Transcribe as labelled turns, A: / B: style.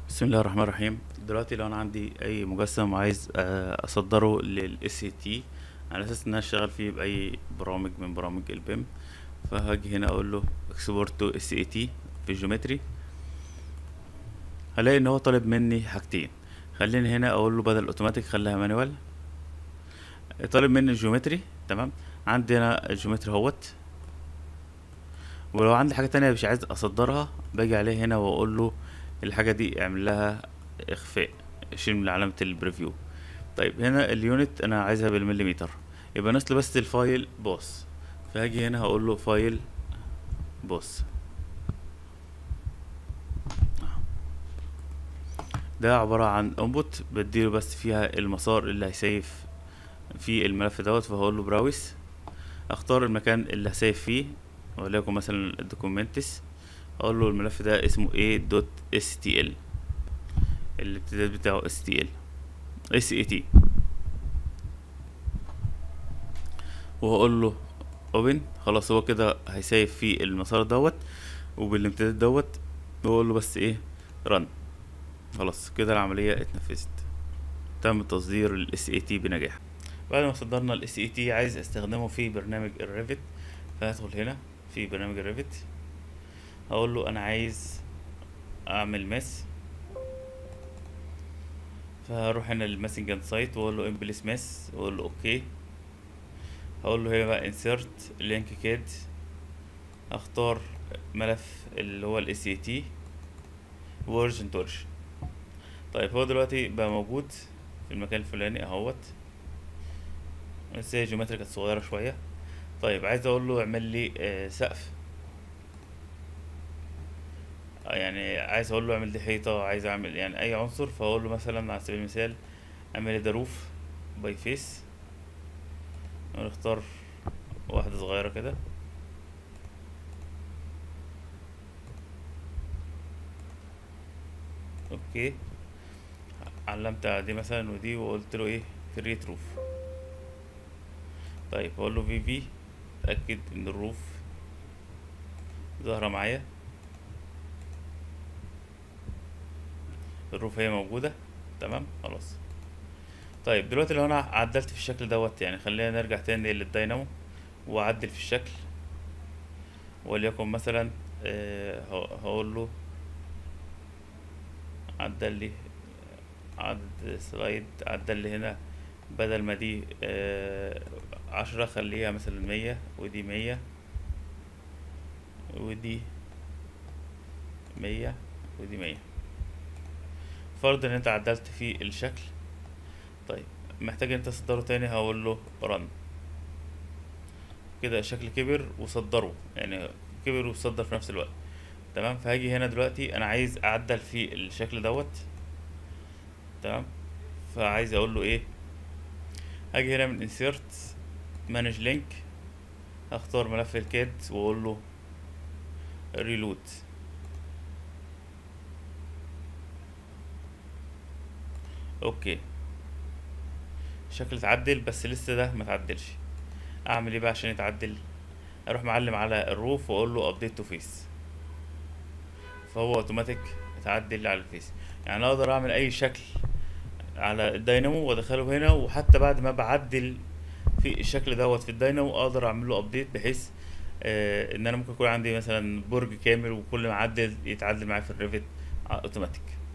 A: بسم الله الرحمن الرحيم دلوقتي لو انا عندي اي مجسم عايز آه، اصدره للاس تي على اساس ان انا اشتغل فيه باي برامج من برامج البيم فهاجي هنا اقول له اكسبورت تو اس اي تي في الجيومتري هلاقي ان هو طالب مني حاجتين خليني هنا اقول له بدل اوتوماتيك خليها مانوال طالب مني الجيومتري تمام عندي هنا الجيومتري اهوت ولو عندي حاجة تانية مش عايز اصدرها باجي عليه هنا واقول له الحاجة دي اعمل لها اخفاء شيل من علامة البريفيو طيب هنا اليونت انا عايزها بالمليمتر يبقى نسل بس الفايل بوس فهاجي هنا هقول له فايل بوس ده عبارة عن انبوت بديله بس فيها المسار اللي هيسيف في الملف دوت فهقول له براوس اختار المكان اللي هسيف فيه وليكن مثلا الدوكيومنتس اقول له الملف ده اسمه a.stl الامتداد بتاعه stl sat وهقول له open خلاص هو كده هيسيف في المسار دوت وبالامتداد دوت بقول له بس ايه run خلاص كده العملية اتنفذت تم تصدير ال SAT بنجاح بعد ما صدرنا ال SAT عايز استخدمه في برنامج الريفت فهدخل هنا في برنامج الريفت هقول له انا عايز اعمل ماس فهروح هنا للماسنجر سايت واقول له امبليس ماس واقول له اوكي هقول له هنا بقى انسيرت لينك كاد اختار ملف اللي هو الاس اي تي ورجن تورش طيب هو دلوقتي بقى موجود في المكان الفلاني اهوت بس هي جيومتري كانت صغيرة شوية طيب عايز اقول له اعمل لي آه سقف آه، يعني عايز اقول له اعمل دي حيطة عايز اعمل يعني اي عنصر فاقول له مثلا على سبيل المثال اعمل لي ده روف باي فيس ونختار واحدة صغيرة كده اوكي علمت على دي مثلا ودي وقلت له ايه كريت روف طيب اقول له في في اتاكد ان الروف ظاهرة معايا الروف هي موجودة تمام خلاص طيب دلوقتي لو انا عدلت في الشكل دوت يعني خلينا نرجع تاني للدينامو واعدل في الشكل وليكن مثلا آه، ه- هقول له عدل لي عدد سلايد عدل لي هنا بدل ما دي آه، عشرة خليها مثلا مية ودي مية ودي مية ودي مية فرض ان انت عدلت في الشكل طيب محتاج انت تصدره تاني هقول له رن كده الشكل كبر وصدره يعني كبر وصدر في نفس الوقت تمام فهاجي هنا دلوقتي انا عايز اعدل في الشكل دوت تمام فعايز اقول له ايه هاجي هنا من insert manage link هختار ملف الكاد واقول له reload اوكي الشكل اتعدل بس لسه ده ما اتعدلش اعمل ايه بقى عشان يتعدل اروح معلم على الروف واقول له update to face فهو اوتوماتيك اتعدل على الفيس يعني اقدر اعمل اي شكل على الدينامو وادخله هنا وحتى بعد ما بعدل في الشكل دوت في الدينامو اقدر اعمل له ابديت بحيث آه ان انا ممكن يكون عندي مثلا برج كامل وكل ما اعدل يتعدل معايا في الريفت اوتوماتيك